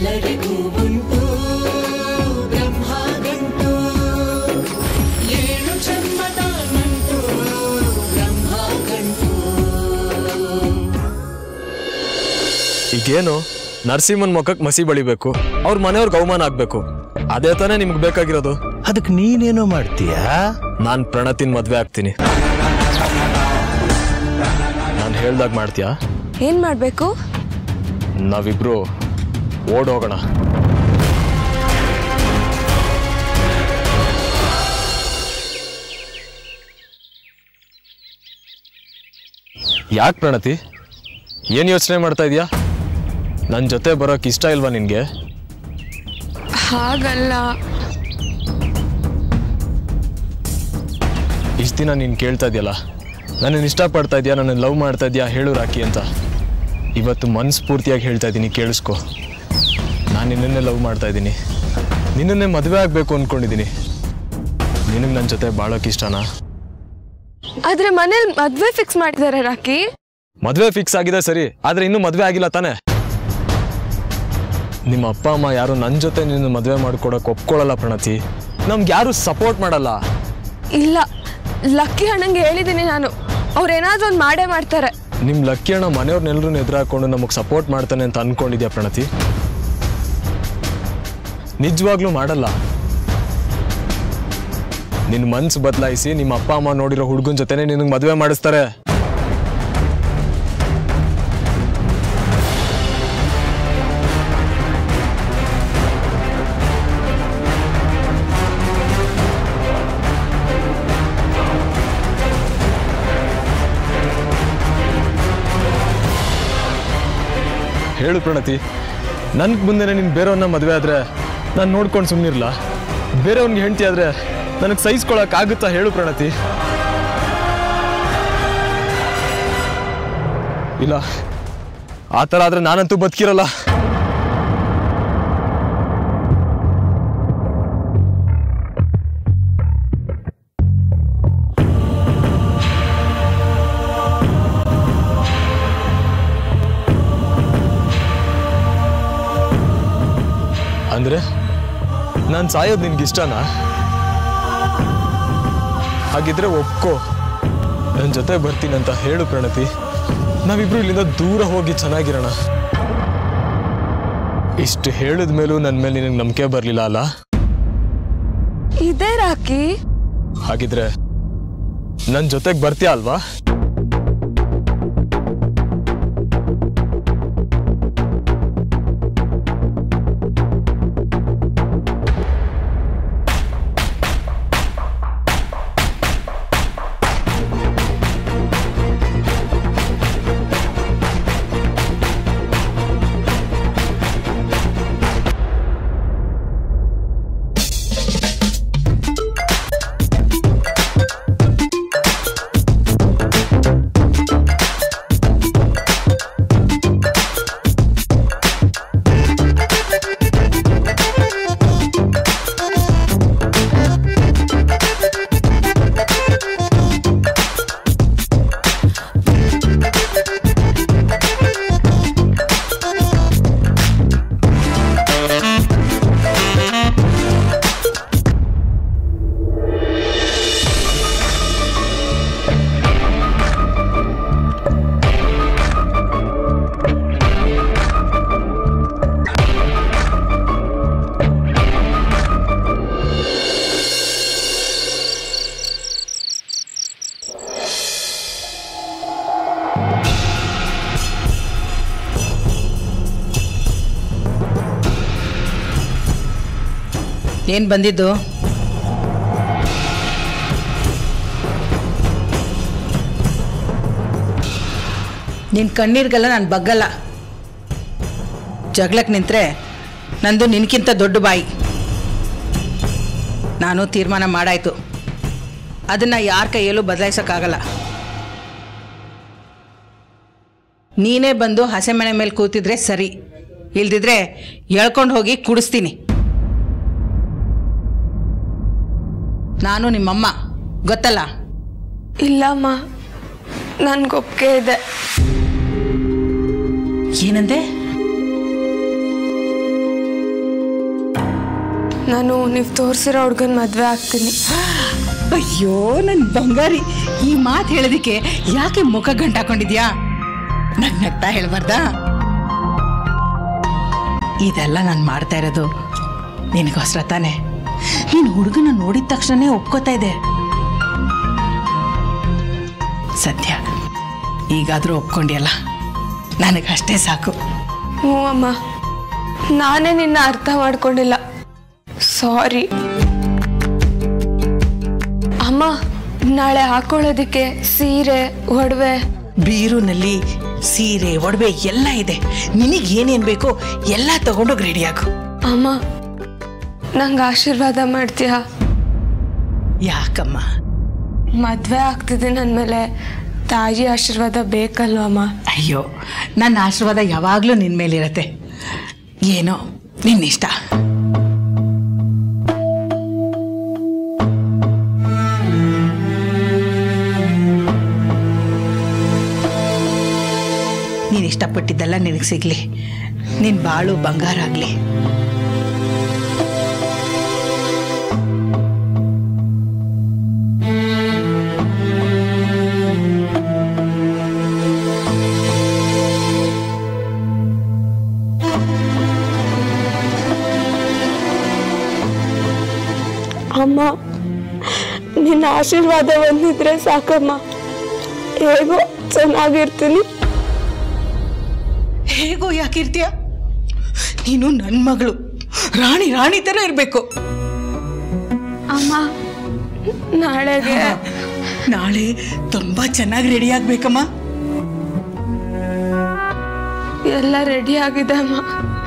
ಎಲ್ಲರಿಗೂ ಉಂಟು ಬ್ರಹ್ಮ ಗಂಟು ಏಳು ಜನ್ಮದ ನಂಟು ಬ್ರಹ್ಮ ಗಂಟು ಈಗೇನು ನರಸಿಂಹನ್ ಮುಖಕ್ಕೆ ಮಸಿ ಬಳಿಬೇಕು ಅವ್ರ ಮನೆಯವ್ರಿಗೆ ಅವಮಾನ ಆಗ್ಬೇಕು ಅದೇ ತಾನೇ ನಿಮ್ಗೆ ಬೇಕಾಗಿರೋದು ಅದಕ್ಕೆ ನೀನೇನೋ ಮಾಡ್ತೀಯಾ ನಾನ್ ಪ್ರಣತಿನ್ ಮದ್ವೆ ಆಗ್ತೀನಿ ನಾನು ಹೇಳ್ದಾಗ ಮಾಡ್ತೀಯಾ ಏನ್ ಮಾಡ್ಬೇಕು ನಾವಿಬ್ರು ಓಡ್ ಹೋಗೋಣ ಯಾಕೆ ಪ್ರಣತಿ ಏನ್ ಯೋಚನೆ ಮಾಡ್ತಾ ಇದೀಯಾ ನನ್ನ ಜೊತೆ ಬರೋಕ್ ಇಷ್ಟ ಇಲ್ವಾ ನಿನ್ಗೆ ಹಾಗಲ್ಲ ಇಷ್ಟು ದಿನ ನೀನು ಕೇಳ್ತಾ ಇದೆಯಲ್ಲ ನನ್ನನ್ನು ಇಷ್ಟಪಡ್ತಾ ಇದೆಯಾ ನನ್ನ ಲವ್ ಮಾಡ್ತಾ ಇದೆಯಾ ಹೇಳು ರಾಕಿ ಅಂತ ಇವತ್ತು ಮನಸ್ಫೂರ್ತಿಯಾಗಿ ಹೇಳ್ತಾ ಇದ್ದೀನಿ ಕೇಳಿಸ್ಕೊ ನಾನು ನಿನ್ನನ್ನೇ ಲವ್ ಮಾಡ್ತಾ ಇದ್ದೀನಿ ನಿನ್ನನ್ನೇ ಮದುವೆ ಆಗಬೇಕು ಅಂದ್ಕೊಂಡಿದ್ದೀನಿ ನಿನಗೆ ನನ್ನ ಜೊತೆ ಬಾಳೋಕೆ ಇಷ್ಟನಾ ಆದ್ರೆ ಮನೇಲಿ ಮದ್ವೆ ಫಿಕ್ಸ್ ಮಾಡಿದ್ದಾರೆ ರಾಕಿ ಮದುವೆ ಫಿಕ್ಸ್ ಆಗಿದೆ ಸರಿ ಆದರೆ ಇನ್ನೂ ಮದುವೆ ಆಗಿಲ್ಲ ತಾನೇ ನಿಮ್ಮ ಅಪ್ಪ ಅಮ್ಮ ಯಾರು ನನ್ನ ಜೊತೆ ನಿನ್ನ ಮದುವೆ ಮಾಡ್ಕೊಡಕ್ಕೆ ಒಪ್ಕೊಳ್ಳಲ್ಲ ಪ್ರಣತಿ ನಮ್ಗೆ ಯಾರು ಸಪೋರ್ಟ್ ಮಾಡಲ್ಲ ಇಲ್ಲ ಲಕ್ಕಿ ಅಣ್ಣಂಗೆ ಹೇಳಿದ್ದೀನಿ ನಾನು ಅವ್ರೇನಾದ್ರೂ ಒಂದು ಮಾಡೇ ಮಾಡ್ತಾರೆ ನಿಮ್ಮ ಲಕ್ಕಿ ಅಣ್ಣ ಮನೆಯವ್ರನ್ನೆಲ್ಲರೂ ಎದುರಾಕೊಂಡು ನಮಗೆ ಸಪೋರ್ಟ್ ಮಾಡ್ತಾನೆ ಅಂತ ಅನ್ಕೊಂಡಿದ್ಯಾ ಪ್ರಣತಿ ನಿಜವಾಗ್ಲೂ ಮಾಡಲ್ಲ ನಿನ್ನ ಮನ್ಸು ಬದಲಾಯಿಸಿ ನಿಮ್ಮ ಅಪ್ಪ ಅಮ್ಮ ನೋಡಿರೋ ಹುಡುಗನ ಜೊತೆನೆ ನಿನಗೆ ಮದುವೆ ಮಾಡಿಸ್ತಾರೆ ಹೇಳು ಪ್ರಣತಿ ನನ್ಗೆ ಮುಂದೆನೆ ನೀನು ಬೇರೆಯವ್ರನ್ನ ಮದುವೆ ಆದ್ರೆ ನಾನು ನೋಡ್ಕೊಂಡು ಸುಮ್ಮನಿರಲ್ಲ ಬೇರೆಯವ್ನಿಗೆ ಹೆಂಡತಿ ಆದ್ರೆ ನನಗೆ ಸಹಿಸ್ಕೊಳಕ್ಕಾಗುತ್ತಾ ಹೇಳು ಪ್ರಣತಿ ಇಲ್ಲ ಆ ಥರ ಆದ್ರೆ ನಾನಂತೂ ಬದುಕಿರಲ್ಲ ಅಂದ್ರೆ ನಾನು ಸಾಯೋದು ನಿನ್ಗೆ ಇಷ್ಟನಾ ಹಾಗಿದ್ರೆ ಒಪ್ಕೋ ನನ್ನ ಜೊತೆ ಬರ್ತೀನಿ ಅಂತ ಹೇಳು ಪ್ರಣತಿ ನಾವಿಬ್ರು ಇಲ್ಲಿಂದ ದೂರ ಹೋಗಿ ಚೆನ್ನಾಗಿರೋಣ ಇಷ್ಟು ಹೇಳಿದ ಮೇಲೂ ನನ್ನ ಮೇಲೆ ನಿನಗೆ ನಂಬಿಕೆ ಬರಲಿಲ್ಲ ಅಲ್ಲ ಇದೇ ರಾಕಿ ಹಾಗಿದ್ರೆ ನನ್ನ ಜೊತೆಗೆ ಬರ್ತೀಯ ಅಲ್ವಾ ಏನು ಬಂದಿದ್ದು ನಿನ್ನ ಕಣ್ಣೀರಿಗೆಲ್ಲ ನಾನು ಬಗ್ಗಲ್ಲ ಜಗಳಕ್ಕೆ ನಿಂತರೆ ನಂದು ನಿನಕ್ಕಿಂತ ದೊಡ್ಡ ಬಾಯಿ ನಾನು ತೀರ್ಮಾನ ಮಾಡಾಯ್ತು ಅದನ್ನು ಯಾರ ಕೈಯಲ್ಲೂ ಬದಲಾಯಿಸೋಕ್ಕಾಗಲ್ಲ ನೀನೇ ಬಂದು ಹಸೆಮಣೆ ಮೇಲೆ ಕೂತಿದ್ರೆ ಸರಿ ಇಲ್ದಿದ್ರೆ ಎಳ್ಕೊಂಡು ಹೋಗಿ ಕುಡಿಸ್ತೀನಿ ನಾನು ನಿಮ್ಮಮ್ಮ ಗೊತ್ತಲ್ಲ ಇಲ್ಲಮ್ಮ ನನ್ಗೊಪ್ಪಿಗೆ ಇದೆ ಏನಂದೆ ನಾನು ನೀವು ತೋರಿಸಿರೋ ಹುಡ್ಗನ ಮದುವೆ ಆಗ್ತೀನಿ ಅಯ್ಯೋ ನನ್ನ ಬಂಗಾರಿ ಈ ಮಾತು ಹೇಳೋದಕ್ಕೆ ಯಾಕೆ ಮುಖ ಗಂಟಾಕೊಂಡಿದ್ಯಾ ನಗ್ ನಗ್ತಾ ಹೇಳ್ಬಾರ್ದಾ ಇದೆಲ್ಲ ನಾನು ಮಾಡ್ತಾ ಇರೋದು ನಿನಗೋಸ್ಕರ ತಾನೆ ನೀನು ಹುಡುಗನ ನೋಡಿದ ತಕ್ಷಣನೇ ಒಪ್ಕೋತಾ ಇದೆ ಸದ್ಯ ಈಗಾದರೂ ಒಪ್ಕೊಂಡಿಯಲ್ಲ ನನಗಷ್ಟೇ ಸಾಕು ಹ್ಞೂ ಅಮ್ಮ ನಾನೇ ನಿನ್ನ ಅರ್ಥ ಮಾಡ್ಕೊಂಡಿಲ್ಲ ಸಾರಿ ಅಮ್ಮ ನಾಳೆ ಹಾಕೊಳ್ಳೋದಕ್ಕೆ ಸೀರೆ ಒಡವೆ ಬೀರುನಲ್ಲಿ ಸೀರೆ ಒಡವೆ ಎಲ್ಲ ಇದೆ ನಿನಗೆ ಏನೇನು ಬೇಕೋ ಎಲ್ಲ ತಗೊಂಡೋಗಿ ರೆಡಿಯಾಗು ಅಮ್ಮ ನಂಗೆ ಆಶೀರ್ವಾದ ಮಾಡ್ತೀಯಾ ಯಾಕಮ್ಮ ಮದುವೆ ಆಗ್ತಿದೆ ನನ್ನ ಮೇಲೆ ತಾಯಿ ಆಶೀರ್ವಾದ ಬೇಕಲ್ವಮ್ಮ ಅಯ್ಯೋ ನನ್ನ ಆಶೀರ್ವಾದ ಯಾವಾಗಲೂ ನಿನ್ನ ಮೇಲಿರತ್ತೆ ಏನೋ ನಿನ್ನಿಷ್ಟ ನೀನು ಇಷ್ಟಪಟ್ಟಿದ್ದೆಲ್ಲ ನಿನಗೆ ಸಿಗಲಿ ನಿನ್ನ ಬಾಳು ಬಂಗಾರ ಆಗಲಿ ಅಮ್ಮ ನಿನ್ನ ಆಶೀರ್ವಾದ ಬಂದಿದ್ರೆ ಸಾಕಮ್ಮ ಹೇಗೋ ಚೆನ್ನಾಗಿರ್ತೀನಿ ಹೇಗೋ ಯಾಕಿರ್ತೀಯ ನೀನು ನನ್ನ ಮಗಳು ರಾಣಿ ರಾಣಿ ಥರ ಇರಬೇಕು ಅಮ್ಮ ನಾಳೆಗೆ ನಾಳೆ ತುಂಬ ಚೆನ್ನಾಗಿ ರೆಡಿ ಆಗ್ಬೇಕಮ್ಮ ಎಲ್ಲ ರೆಡಿ ಆಗಿದೆ ಅಮ್ಮ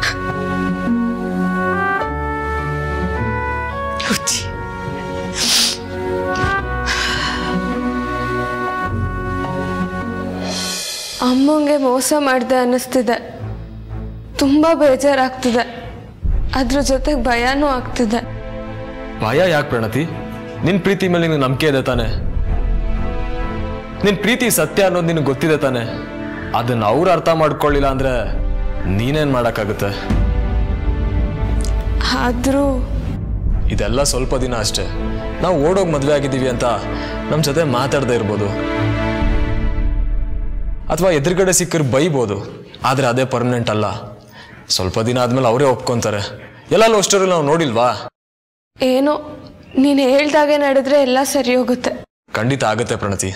ಹುಚ್ಚಿ ಅಮ್ಮಂಗೆ ಮೋಸ ಮಾಡಿದೆ ಅನ್ನಿಸ್ತಿದೆ ತುಂಬ ಬೇಜಾರಾಗ್ತಿದೆ ಅದ್ರ ಜೊತೆಗೆ ಭಯನೂ ಆಗ್ತಿದೆ ಭಯ ಯಾಕೆ ಪ್ರಣತಿ ನಿನ್ ಪ್ರೀತಿ ಮೇಲೆ ನಿನಗೆ ನಂಬಿಕೆ ಇದೆ ತಾನೆ ನಿನ್ ಪ್ರೀತಿ ಸತ್ಯ ಅನ್ನೋದು ನಿನಗೆ ಗೊತ್ತಿದೆ ತಾನೆ ಅದನ್ನ ಅವ್ರು ಅರ್ಥ ಮಾಡ್ಕೊಳ್ಳಿಲ್ಲ ಅಂದ್ರೆ ನೀನೇನ್ ಮಾಡಕ್ಕಾಗುತ್ತೆ ಆದರೂ ಇದೆಲ್ಲ ಸ್ವಲ್ಪ ದಿನ ಅಷ್ಟೇ ನಾವು ಓಡೋಗಿ ಮದುವೆ ಆಗಿದ್ದೀವಿ ಅಂತ ನಮ್ಮ ಜೊತೆ ಮಾತಾಡದೇ ಇರ್ಬೋದು ಅಥವಾ ಎದುರುಗಡೆ ಸಿಕ್ಕರು ಬೈಬೋದು ಆದರೆ ಅದೇ ಪರ್ಮನೆಂಟ್ ಅಲ್ಲ ಸ್ವಲ್ಪ ದಿನ ಆದ್ಮೇಲೆ ಅವರೇ ಒಪ್ಕೊಂತಾರೆ ಎಲ್ಲಲ್ಲೂ ಅಷ್ಟರಲ್ಲಿ ನಾವು ನೋಡಿಲ್ವಾ ಏನೋ ನೀನು ಹೇಳ್ದಾಗೆ ನಡೆದ್ರೆ ಎಲ್ಲ ಸರಿ ಹೋಗುತ್ತೆ ಖಂಡಿತ ಆಗುತ್ತೆ ಪ್ರಣತಿ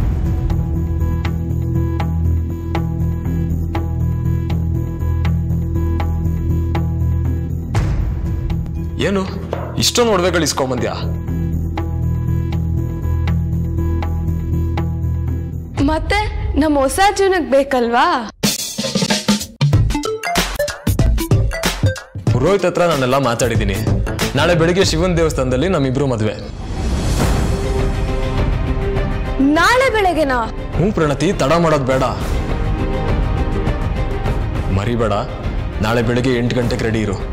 ಏನು ಇಷ್ಟೊಂದು ಒಡವೆಗಳು ಇಸ್ಕೊಂಬಂದ್ಯಾ ಮತ್ತೆ ನಮ್ಮ ಹೊಸ ಜೀವನಕ್ಕೆ ಬೇಕಲ್ವಾ ಪುರೋಹಿತ್ ಹತ್ರ ನಾನೆಲ್ಲ ಮಾತಾಡಿದ್ದೀನಿ ನಾಳೆ ಬೆಳಿಗ್ಗೆ ಶಿವನ್ ದೇವಸ್ಥಾನದಲ್ಲಿ ನಮ್ಮಿಬ್ರು ಮದುವೆ ನಾಳೆ ಬೆಳಗ್ಗೆನಾ ಹ್ಞೂ ಪ್ರಣತಿ ತಡ ಮಾಡೋದು ಬೇಡ ಮರಿಬೇಡ ನಾಳೆ ಬೆಳಿಗ್ಗೆ ಎಂಟು ಗಂಟೆಗೆ ರೆಡಿ ಇರು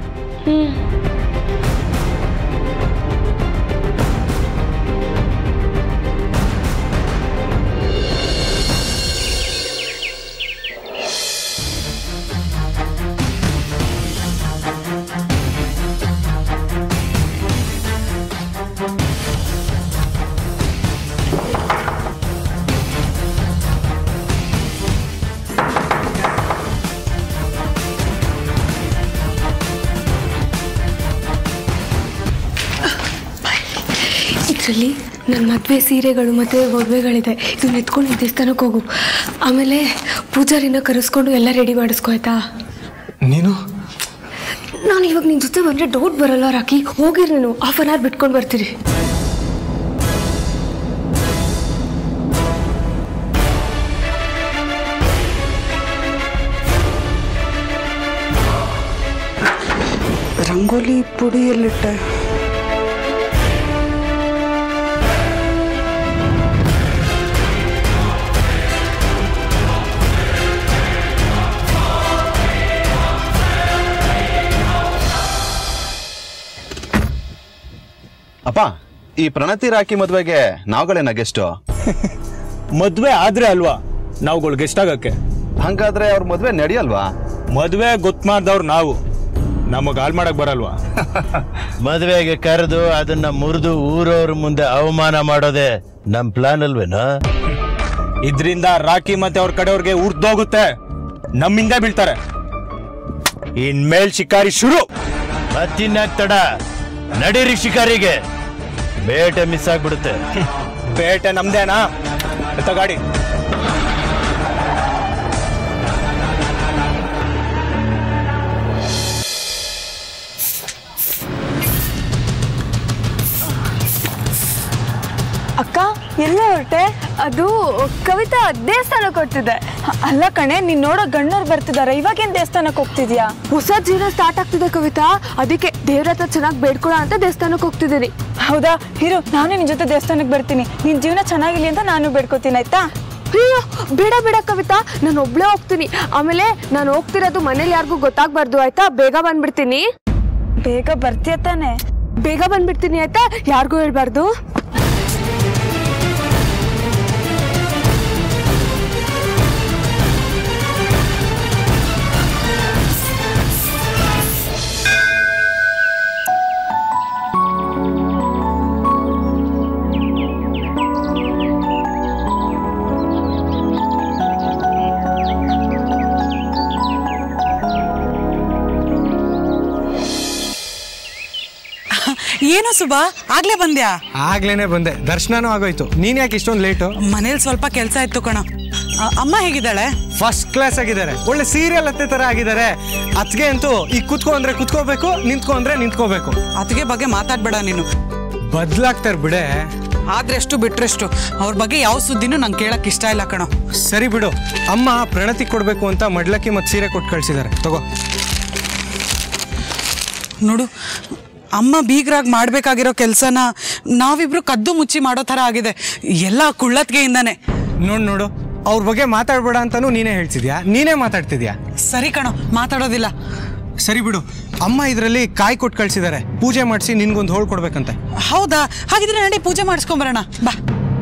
ಇದರಲ್ಲಿ ನನ್ನ ಮದುವೆ ಸೀರೆಗಳು ಮತ್ತು ಒಡವೆಗಳಿದೆ ಇದನ್ನ ಎತ್ಕೊಂಡು ದೇವಸ್ಥಾನಕ್ಕೆ ಹೋಗು ಆಮೇಲೆ ಪೂಜಾರಿನ ಕರೆಸ್ಕೊಂಡು ಎಲ್ಲ ರೆಡಿ ಮಾಡಿಸ್ಕೊ ಆಯ್ತಾ ನೀನು ನಾನು ಇವಾಗ ನಿನ್ನ ಜೊತೆ ಬಂದರೆ ಡೌಟ್ ಬರಲ್ಲ ರಾಕಿ ಹೋಗಿರಿ ನೀನು ಹಾಫ್ ಅನ್ ಅವರ್ ಬಿಟ್ಕೊಂಡು ಬರ್ತೀರಿ ರಂಗೋಲಿ ಪುಡಿಯಲ್ಲಿಟ್ಟೆ ಅಪ್ಪ ಈ ಪ್ರಣತಿ ರಾಖಿ ಮದ್ವೆಗೆ ನಾವುಗಳೇನ ಗೆಸ್ಟು ಮದ್ವೆ ಆದ್ರೆ ಅಲ್ವಾ ನಾವುಗಳು ಗೆಸ್ಟ್ ಆಗಕ್ಕೆ ಹಂಗಾದ್ರೆ ಅವ್ರ ಮದ್ವೆ ನಡೆಯಲ್ವಾ ಮದ್ವೆ ಗೊತ್ತು ಮಾಡ್ದವ್ರು ನಾವು ನಮಗ್ ಹಾಲ್ ಮಾಡಕ್ ಬರಲ್ವಾ ಮದುವೆಗೆ ಕರೆದು ಅದನ್ನ ಮುರಿದು ಊರವ್ರ ಮುಂದೆ ಅವಮಾನ ಮಾಡೋದೇ ನಮ್ ಪ್ಲಾನ್ ಅಲ್ವೇನೋ ಇದ್ರಿಂದ ರಾಕಿ ಮತ್ತೆ ಅವ್ರ ಕಡೆಯವ್ರಿಗೆ ಉರ್ದೋಗುತ್ತೆ ನಮ್ಮಿಂದ ಬೀಳ್ತಾರೆ ಇನ್ಮೇಲ್ ಶಿಕಾರಿ ಶುರು ಮತ್ತಿನ್ಯಾಕ್ ತಡ ನಡೀರಿ ಶಿಕಾರಿಗೆ ಬೇಟೆ ಮಿಸ್ ಆಗ್ಬಿಡುತ್ತೆ ಬೇಟೆ ನಮ್ದೇನಾ ಎತ್ತ ಗಾಡಿ ಅಕ್ಕ ಎಲ್ಲ ಹೊರಟೆ ಅದು ಕವಿತಾ ದೇವಸ್ಥಾನಕ್ಕೆ ಹೋಗ್ತಿದ್ದೆ ಅಲ್ಲ ಕಣೆ ನೀನ್ ನೋಡೋ ಗಣ್ಣವ್ರು ಬರ್ತಿದಾರೆ ಇವಾಗೇನ್ ದೇವಸ್ಥಾನಕ್ಕೆ ಹೋಗ್ತಿದ್ಯಾ ಹೊಸ ಜೀವನ ಸ್ಟಾರ್ಟ್ ಆಗ್ತಿದೆ ಕವಿತಾ ಅದಕ್ಕೆ ದೇವ್ರ ಹತ್ರ ಚೆನ್ನಾಗಿ ಬೇಡ್ಕೊಳ ಅಂತ ದೇವಸ್ಥಾನಕ್ಕೆ ಹೋಗ್ತಿದ್ದೀನಿ ಹೌದಾ ಹಿರು ನಾನು ನಿನ್ ಜೊತೆ ದೇವಸ್ಥಾನಕ್ಕೆ ಬರ್ತೀನಿ ನಿನ್ ಜೀವನ ಚೆನ್ನಾಗಿರ್ಲಿ ಅಂತ ನಾನು ಬೇಡ್ಕೋತೀನಿ ಆಯ್ತಾ ಅಯ್ಯೋ ಬೇಡ ಬೇಡ ಕವಿತಾ ನಾನು ಒಬ್ಳೇ ಹೋಗ್ತೀನಿ ಆಮೇಲೆ ನಾನು ಹೋಗ್ತಿರೋದು ಮನೇಲಿ ಯಾರಿಗೂ ಗೊತ್ತಾಗ್ಬಾರ್ದು ಆಯ್ತಾ ಬೇಗ ಬಂದ್ಬಿಡ್ತೀನಿ ಬೇಗ ಬರ್ತೀಯ ತಾನೆ ಬೇಗ ಬಂದ್ಬಿಡ್ತೀನಿ ಆಯ್ತಾ ಯಾರಿಗೂ ಹೇಳ್ಬಾರ್ದು ಏನು ಸುಬಾ ಆಗ್ಲೇ ಬಂದ್ಯಾ ಆಗ್ಲೇನೆ ಬಂದೆ ದರ್ಶನನೂ ಆಗೋಯ್ತು ನೀನ್ ಯಾಕೆ ಇಷ್ಟೊಂದು ಲೇಟು ಮನೇಲಿ ಸ್ವಲ್ಪ ಕೆಲಸ ಇತ್ತು ಕಣ ಅ- ಅಮ್ಮ ಹೇಗಿದ್ದಾಳೆ ಫಸ್ಟ್ ಕ್ಲಾಸ್ ಆಗಿದ್ದಾರೆ ಒಳ್ಳೆ ಸೀರಿಯಲ್ ಹತ್ತೆ ತರ ಆಗಿದ್ದಾರೆ ಅತ್ಗೆ ಅಂತೂ ಈಗ ಕುತ್ಕೋ ಅಂದ್ರೆ ಕುತ್ಕೋಬೇಕು ನಿಂತ್ಕೋ ಅಂದ್ರೆ ನಿಂತ್ಕೋಬೇಕು ಅದಕ್ಕೆ ಬಗ್ಗೆ ಮಾತಾಡ್ಬೇಡ ನೀನು ಬದ್ಲಾಗ್ತಾರೆ ಬಿಡೆ ಆದ್ರೆಷ್ಟು ಬಿಟ್ರೆಷ್ಟು ಅವ್ರ ಬಗ್ಗೆ ಯಾವ ಸುದ್ದಿನೂ ನಂಗೆ ಕೇಳಕ್ ಇಷ್ಟ ಇಲ್ಲ ಕಣೋ ಸರಿ ಬಿಡು ಅಮ್ಮ ಪ್ರಣತಿ ಕೊಡ್ಬೇಕು ಅಂತ ಮಡ್ಲಕ್ಕಿ ಮತ್ತು ಸೀರೆ ಕೊಟ್ಟು ಕಳ್ಸಿದ್ದಾರೆ ತಗೋ ನೋಡು ಅಮ್ಮ ಬೀಗ್ರಾಗಿ ಮಾಡ್ಬೇಕಾಗಿರೋ ಕೆಲಸನ ನಾವಿಬ್ರು ಕದ್ದು ಮುಚ್ಚಿ ಮಾಡೋ ಥರ ಆಗಿದೆ ಎಲ್ಲ ಕುಳ್ಳತ್ಗೆಯಿಂದಾನೆ ನೋಡು ನೋಡು ಅವ್ರ ಬಗ್ಗೆ ಮಾತಾಡ್ಬೇಡ ಅಂತಾನು ನೀನೇ ಹೇಳ್ತಿದ್ಯಾ ನೀನೇ ಮಾತಾಡ್ತಿದ್ಯಾ ಸರಿ ಕಣೋ ಮಾತಾಡೋದಿಲ್ಲ ಸರಿ ಬಿಡು ಅಮ್ಮ ಇದರಲ್ಲಿ ಕಾಯಿ ಕೊಟ್ಟು ಕಳ್ಸಿದ್ದಾರೆ ಪೂಜೆ ಮಾಡಿಸಿ ನಿನ್ಗೊಂದು ಹೋಳ್ ಕೊಡ್ಬೇಕಂತೆ ಹೌದಾ ಹಾಗಿದ್ರೆ ನಡಿ ಪೂಜೆ ಮಾಡಿಸ್ಕೊಂಬರೋಣ ಬಾ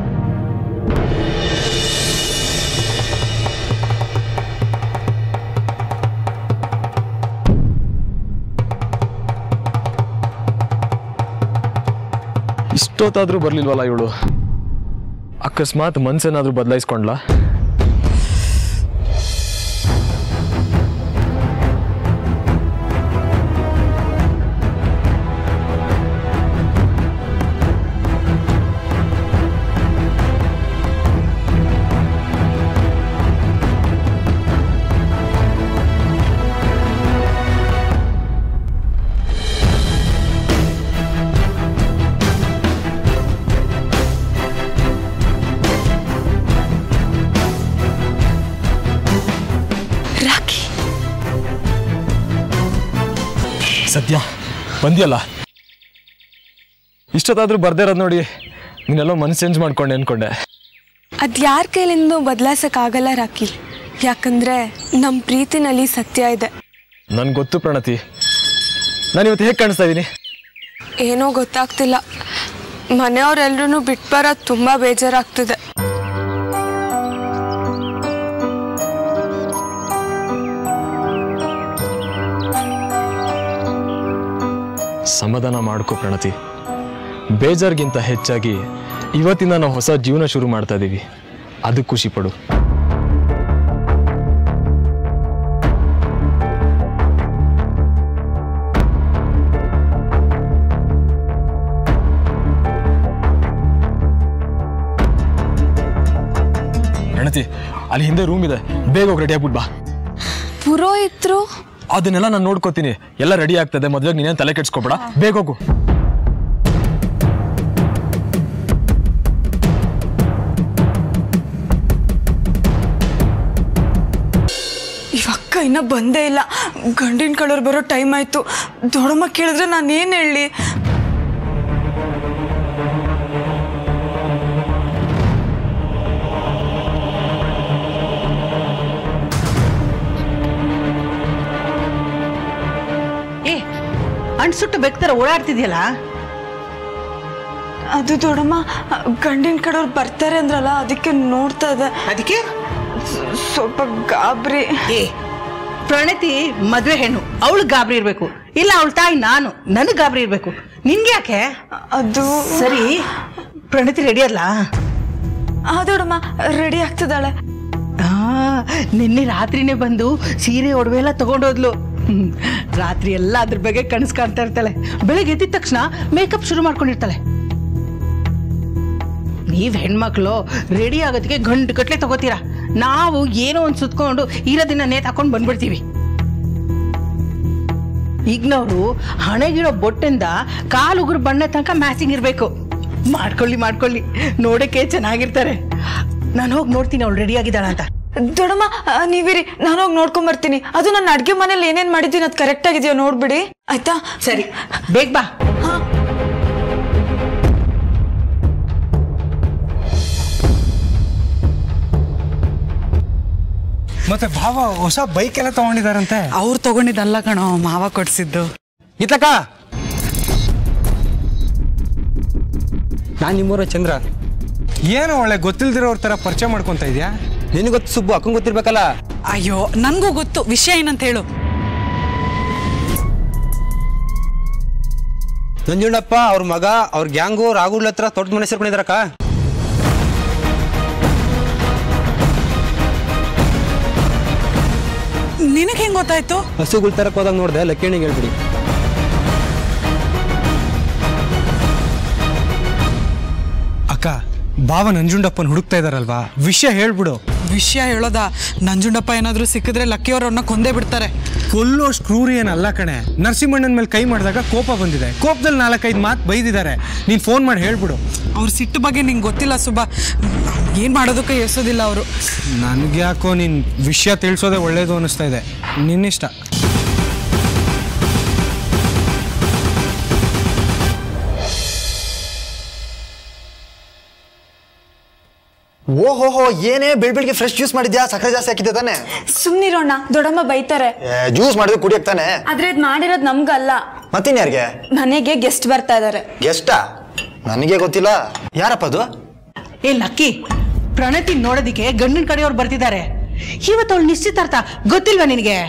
ಇಷ್ಟೊತ್ತಾದ್ರೂ ಬರ್ಲಿಲ್ವಲ್ಲ ಇವಳು ಅಕಸ್ಮಾತ್ ಮನ್ಸೇನಾದ್ರೂ ಬದಲಾಯಿಸ್ಕೊಂಡ್ಲಾ ರಾಖಿ ಸದ್ಯ ಬಂದ್ಯಲ್ಲ ಇಷ್ಟೊತ್ತಾದ್ರೂ ಬರ್ದೇ ಇರೋದು ನೋಡಿ ನೀನೆಲ್ಲೋ ಮನಸ್ಸು ಚೇಂಜ್ ಮಾಡ್ಕೊಂಡೆ ಅನ್ಕೊಂಡೆ ಅದು ಯಾರ ಕೈಲಿಂದ ಬದಲಾಯಿಸೋಕ್ಕಾಗಲ್ಲ ರಾಕಿ ಯಾಕಂದ್ರೆ ನಮ್ಮ ಪ್ರೀತಿನಲ್ಲಿ ಸತ್ಯ ಇದೆ ನನ್ಗೆ ಗೊತ್ತು ಪ್ರಣತಿ ನಾನು ಇವತ್ತು ಹೇಗೆ ಕಾಣಿಸ್ತಾ ಇದ್ದೀನಿ ಏನೋ ಗೊತ್ತಾಗ್ತಿಲ್ಲ ಮನೆಯವರೆಲ್ಲರೂ ಬಿಟ್ಟು ಬರೋದು ತುಂಬ ಬೇಜಾರಾಗ್ತಿದೆ ಸಮಾಧಾನ ಮಾಡ್ಕೋ ಪ್ರಣತಿ ಬೇಜಾರ್ಗಿಂತ ಹೆಚ್ಚಾಗಿ ಇವತ್ತಿಂದ ನಾವು ಹೊಸ ಜೀವನ ಶುರು ಮಾಡ್ತಾ ಇದ್ದೀವಿ ಅದಕ್ಕೆ ಖುಷಿ ಪಡು ಪ್ರಣತಿ ಅಲ್ಲಿ ಹಿಂದೆ ರೂಮ್ ಇದೆ ಬೇಗ ಹೋಗಿ ರೆಡಿ ಆಗ್ಬಿಟ್ಟು ಬಾ ಪುರೋಹಿತರು ಅದನ್ನೆಲ್ಲ ನಾನು ನೋಡ್ಕೋತೀನಿ ಎಲ್ಲ ರೆಡಿ ಆಗ್ತದೆ ಮದ್ವೆಗೆ ನೀನೇನು ತಲೆ ಕೆಡ್ಸ್ಕೊಬೇಡ ಬೇಗ ಹೋಗು ಇವಕ್ಕ ಇನ್ನ ಬಂದೇ ಇಲ್ಲ ಗಂಡಿನ ಕಳೋರು ಬರೋ ಟೈಮ್ ಆಯ್ತು ದೊಡ್ಡಮ್ಮ ಕೇಳಿದ್ರೆ ನಾನು ಏನು ಹೇಳಿ ಏ ಅಣ್ಸುಟ್ಟು ಬೆಕ್ತರ ಓಡಾಡ್ತಿದ್ಯಲ್ಲ ಅದು ದೊಡ್ಡಮ್ಮ ಗಂಡಿನ ಕಡೆಯವ್ರು ಬರ್ತಾರೆ ಅಂದ್ರಲ್ಲ ಅದಕ್ಕೆ ನೋಡ್ತಾ ಇದೆ ಅದಕ್ಕೆ ಸ್ವಲ್ಪ ಗಾಬರಿ ಏ ಪ್ರಣತಿ ಮದ್ವೆ ಹೆಣ್ಣು ಅವಳು ಗಾಬರಿ ಇರ್ಬೇಕು ಇಲ್ಲ ಅವಳ ತಾಯಿ ನಾನು ನನಗೆ ಗಾಬರಿ ಇರಬೇಕು ನಿನ್ಗೆ ಯಾಕೆ ಅದು ಸರಿ ಪ್ರಣತಿ ರೆಡಿ ಅಲ್ಲ ಆ ದೊಡಮ್ಮ ರೆಡಿ ಆಗ್ತಿದ್ದಾಳೆ ಆ, ನಿನ್ನೆ ರಾತ್ರಿನೇ ಬಂದು ಸೀರೆ ಒಡವೆ ಎಲ್ಲ ತಗೊಂಡೋದ್ಲು ಹ್ಮ್. ರಾತ್ರಿ ಎಲ್ಲ ಅದ್ರ ಬಗ್ಗೆ ಕನಸು ಕಾಣ್ತಾ ಇರ್ತಾಳೆ ಬೆಳಗ್ಗೆ ಎದ್ದಿದ ತಕ್ಷಣ ಮೇಕಪ್ ಶುರು ಮಾಡ್ಕೊಂಡಿರ್ತಾಳೆ ನೀವ್ ಹೆಣ್ಮಕ್ಳು ರೆಡಿ ಆಗೋದಕ್ಕೆ ಗಂಡು ಕಟ್ಲೆ ತಗೋತೀರಾ ನಾವು ಏನೋ ಒಂದು ಸುತ್ಕೊಂಡು ಇರೋದಿನ ನೇತ್ ಹಾಕೊಂಡು ಬಂದ್ಬಿಡ್ತೀವಿ ಈಗಿನವರು ಹಣೆಗಿರೋ ಬೊಟ್ಟಿಂದ ಕಾಲು ಉಗುರು ಬಣ್ಣ ತನಕ ಮ್ಯಾಚಿಂಗ್ ಇರಬೇಕು ಮಾಡ್ಕೊಳ್ಳಿ ಮಾಡ್ಕೊಳ್ಳಿ ನೋಡಕ್ಕೆ ಚೆನ್ನಾಗಿರ್ತಾರೆ ನಾನು ಹೋಗಿ ನೋಡ್ತೀನಿ ಅವಳು ರೆಡಿ ಆಗಿದ್ದಾಳ ಅಂತ ದೊಡಮ್ಮ ಆ, ನೀವಿರಿ ನಾನು ಹೋಗಿ ನೋಡ್ಕೊಂಡ್ ಬರ್ತೀನಿ ಅದು ನನ್ನ ಅಡ್ಗೆ ಮನೇಲಿ ಏನೇನ್ ಮಾಡಿದ್ದೀನಿ ಅದು ಕರೆಕ್ಟ್ ಆಗಿದೆಯೋ ನೋಡ್ಬಿಡಿ ಆಯ್ತಾ ಸರಿ ಬೇಗ ಬಾ ಮತ್ತೆ ಭಾವ ಹೊಸ ಬೈಕ್ ಎಲ್ಲ ತಗೊಂಡಿದಾರಂತೆ ಅವ್ರು ತಗೊಂಡಿದ್ದಲ್ಲ ಕಣೋ ಮಾವ ಕೊಡ್ಸಿದ್ದು ಇತ್ತಕ್ಕ ನಾನು ನಿಮ್ಮೂರ ಚಂದ್ರ ಏನು ಒಳ್ಳೆ ಗೊತ್ತಿಲ್ದಿರೋರ್ ತರ ಪರಿಚಯ ಮಾಡ್ಕೊಂತ ಇದೆಯಾ ನಿನಗೆ ಗೊತ್ತು ಸುಬ್ಬು ಅಕ್ಕಂಗೆ ಗೊತ್ತಿರ್ಬೇಕಲ್ಲ ಅಯ್ಯೋ ನನ್ಗೂ ಗೊತ್ತು ವಿಷಯ ಏನಂತ ಹೇಳು ನಂಜುಂಡಪ್ಪ ಅವ್ರ ಮಗ ಅವ್ರ ಗ್ಯಾಂಗು ರಾಗುಲ್ ಹತ್ರ ತೋಟದ ಮನೆ ಸೇರ್ಕೊಂಡಿದಾರಕ್ಕ ನಿನಗೆ ಹೆಂಗ್ ಗೊತ್ತಾಯ್ತು ಹಸುಗಳು ತರಕ್ ಹೋದಾಗ ನೋಡ್ದೆ ಲಕ್ಕೇಣಿಗೆ ಹೇಳ್ಬಿಡಿ ಅಕ್ಕ ಭಾವ ನಂಜುಂಡಪ್ಪನ ಹುಡುಕ್ತಾ ಇದಾರಲ್ವಾ ವಿಷಯ ಹೇಳ್ಬಿಡು ವಿಷಯ ಹೇಳೋದ ನಂಜುಂಡಪ್ಪ ಏನಾದ್ರೂ ಸಿಕ್ಕಿದ್ರೆ ಲಕ್ಕಿಯವ್ರನ್ನ ಕೊಂದೇ ಬಿಡ್ತಾರೆ ಕೊಲ್ಲೋಷ್ಟು ಕ್ರೂರಿ ಏನಲ್ಲ ಕಣೆ ನರಸಿಂಹಣ್ಣನ ಮೇಲೆ ಕೈ ಮಾಡಿದಾಗ ಕೋಪ ಬಂದಿದೆ ಕೋಪದಲ್ಲಿ ನಾಲ್ಕೈದು ಮಾತು ಬೈದಿದ್ದಾರೆ ನೀನು ಫೋನ್ ಮಾಡಿ ಹೇಳ್ಬಿಡು ಅವ್ರ ಸಿಟ್ಟು ಬಗ್ಗೆ ನಿಂಗೆ ಗೊತ್ತಿಲ್ಲ ಸುಬ್ಬ ಏನ್ ಮಾಡೋದಕ್ಕೆ ಎಸೋದಿಲ್ಲ ಅವರು ನನಗೆ ಯಾಕೋ ನೀನು ವಿಷಯ ತಿಳಿಸೋದೇ ಒಳ್ಳೇದು ಅನ್ನಿಸ್ತಾ ಇದೆ ನಿನ್ನಿಷ್ಟ ಓಹೋಹೋ ಏನೇ ಬೆಳ್ ಬೆಳಿಗ್ಗೆ ಫ್ರೆಶ್ ಜ್ಯೂಸ್ ಮಾಡಿದ್ಯಾ ಸಕ್ಕರೆ ಜಾಸ್ತಿ ಹಾಕಿದ್ದೆ ತಾನೆ ಸುಮ್ನಿರೋಣ ದೊಡಮ್ಮ ಬೈತಾರೆ ಜ್ಯೂಸ್ ಮಾಡಿದ್ರೆ ಕುಡಿಯಕ್ ತಾನೆ ಆದ್ರೆ ಇದ್ ಮಾಡಿರೋದ್ ನಮ್ಗಲ್ಲ ಮತ್ತಿನ್ಯಾರಿಗೆ ಮನೆಗೆ ಗೆಸ್ಟ್ ಬರ್ತಾ ಇದಾರೆ ಗೆಸ್ಟಾ ನನಗೆ ಗೊತ್ತಿಲ್ಲ ಯಾರಪ್ಪ ಅದು ಏ ಲಕ್ಕಿ ಪ್ರಣತಿ ನೋಡೋದಿಕ್ಕೆ ಗಂಡಿನ ಕಡೆಯವ್ರು ಬರ್ತಿದ್ದಾರೆ ಇವತ್ತು ಅವಳು ನಿಶ್ಚಿತಾರ್ಥ ಗೊತ್ತಿಲ್ವಾ ನಿನಗೆ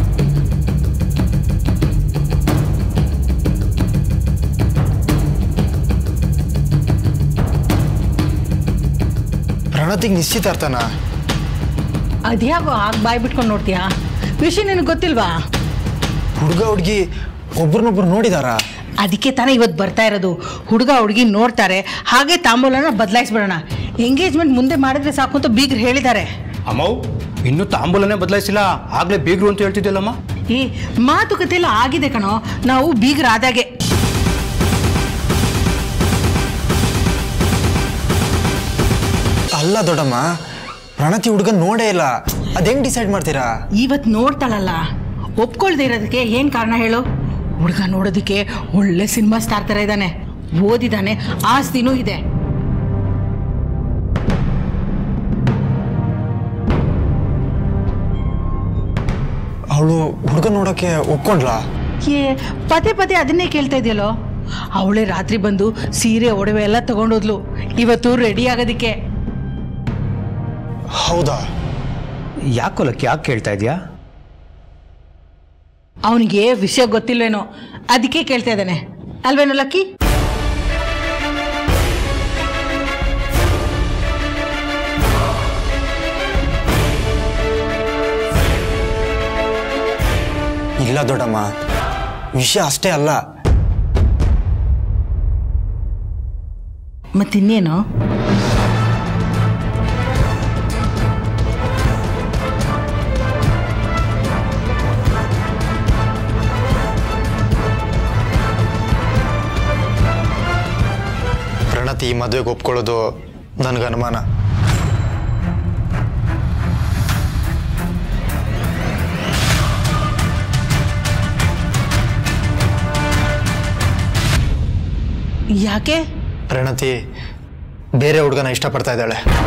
ಪ್ರಣತಿಗೆ ನಿಶ್ಚಿತಾರ್ಥನ ಅದ್ಯಾಗೋ ಆಗ ಬಾಯ್ ಬಿಟ್ಕೊಂಡು ನೋಡ್ತೀಯಾ ವಿಷಯ ನಿನಗೆ ಗೊತ್ತಿಲ್ವಾ ಹುಡುಗ ಹುಡುಗಿ ಒಬ್ರನ್ನೊಬ್ರು ನೋಡಿದಾರಾ ಅದಕ್ಕೆ ತಾನೇ ಇವತ್ತು ಬರ್ತಾ ಇರೋದು ಹುಡುಗ ಹುಡುಗಿ ನೋಡ್ತಾರೆ ಹಾಗೆ ತಾಂಬೂಲನ ಬದಲಾಯಿಸ್ಬಿಡೋಣ ಎಂಗೇಜ್ಮೆಂಟ್ ಮುಂದೆ ಮಾಡಿದ್ರೆ ಸಾಕು ಅಂತ ಬೀಗ್ರು ಹೇಳಿದ್ದಾರೆ ಅಮ್ಮವ್ ಇನ್ನೂ ತಾಂಬೂಲನೇ ಬದಲಾಯಿಸಿಲ್ಲ ಆಗ್ಲೇ ಬೀಗ್ರು ಅಂತ ಹೇಳ್ತಿದ್ದಲ್ಲಮ್ಮ ಈ ಮಾತುಕತೆ ಎಲ್ಲ ಆಗಿದೆ ಕಣೋ ನಾವು ಬೀಗ್ರಾದಾಗೆ ಅಲ್ಲ ದೊಡ್ಡಮ್ಮ ಪ್ರಣತಿ ಹುಡುಗನ್ ನೋಡೇ ಇಲ್ಲ ಅದ್ ಹೆಂಗ್ ಡಿಸೈಡ್ ಮಾಡ್ತೀರಾ ಇವತ್ತು ನೋಡ್ತಾಳಲ್ಲ ಒಪ್ಕೊಳ್ದೇ ಇರೋದಕ್ಕೆ ಏನ್ ಕಾರಣ ಹೇಳು ಹುಡುಗ ನೋಡೋದಕ್ಕೆ ಒಳ್ಳೆ ಸಿನಿಮಾ ಸ್ಟಾರ್ ಥರ ಇದ್ದಾನೆ ಓದಿದ್ದಾನೆ ಆಸ್ತಿನೂ ಇದೆ ಅವಳು ಹುಡುಗನ್ ನೋಡಕ್ಕೆ ಒಪ್ಕೊಂಡ್ಲಾ ಏ ಪದೇ ಪದೇ ಅದನ್ನೇ ಕೇಳ್ತಾ ಇದೆಯಲ್ಲೋ ಅವಳೇ ರಾತ್ರಿ ಬಂದು ಸೀರೆ ಒಡವೆ ಎಲ್ಲ ತಗೊಂಡೋದ್ಲು ಇವತ್ತು ರೆಡಿ ಆಗೋದಕ್ಕೆ ಹೌದಾ ಯಾಕೋ ಲಕ್ಕಿ ಯಾಕೆ ಕೇಳ್ತಾ ಇದೆಯಾ ಅವನಿಗೆ ವಿಷಯ ಗೊತ್ತಿಲ್ವೇನೋ ಅದಕ್ಕೆ ಕೇಳ್ತಾ ಇದ್ದಾನೆ ಅಲ್ವೇನೋ ಲಕ್ಕಿ ಇಲ್ಲ ದೊಡ್ಡಮ್ಮ ವಿಷಯ ಅಷ್ಟೇ ಅಲ್ಲ ಮತ್ತಿನ್ನೇನು ಪ್ರಣತಿ ಈ ಮದುವೆಗೆ ಒಪ್ಕೊಳ್ಳೋದು ನನಗೆ ಅನುಮಾನ ಯಾಕೆ ಪ್ರಣತಿ ಬೇರೆ ಹುಡುಗನ ಇಷ್ಟಪಡ್ತಾ ಇದ್ದಾಳೆ